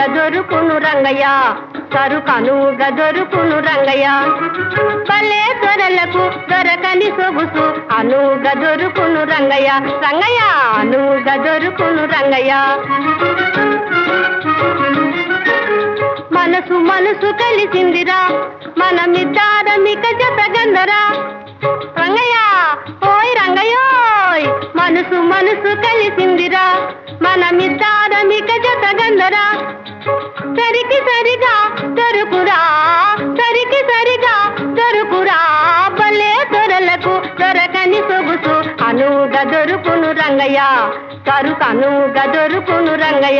దొరుకును రంగయ్య సరుకనువుగా దొరుకును రంగయ్య పల్లె దొరలకు దొరకని సొగుసు అనువుగా దొరుకును రంగయ్య రంగయ్య అనువుగా దొరుకును రంగయ్య మనసు మనసు కలిసిందిరా మనమిద్దారమిక జతగందరా రంగయ్య ఓయ్ రంగయ్యోయ్ మనసు మనసు కలిసిందిరా మనమిద్దారమిక జతగందరా సరికి సరిగా దొరుకురా సరికి సరిగా దొరుకురా భలే దొరలకు దొరకని సొగుసు అనువుగా దొరుకును రంగయ్య సరుకు అనువుగా దొరుకును రంగయ్య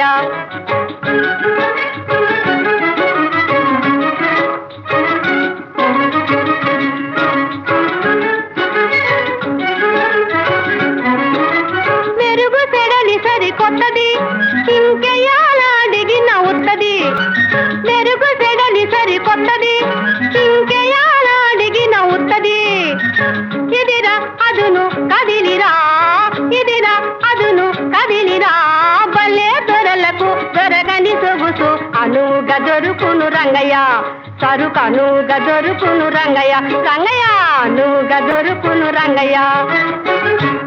మెరుగు సెడలి సరి కొత్తది ఇంకెయాలాడిగి నవ్వుతుంది మెరుగు సెడలి సరి కొత్తది ఇంకెయాలాడిగి నవ్వుతుంది ఇదిరా అదును కదిలిరా ఇదిరా అదును కదిలిరా భలే దొరలకు దొరగని సొగుసు అనువుగా దొరుకును రంగయ్య సరుకు అనువుగా దొరుకును రంగయ్య రంగయ్య అనువుగా దొరుకును రంగయ్య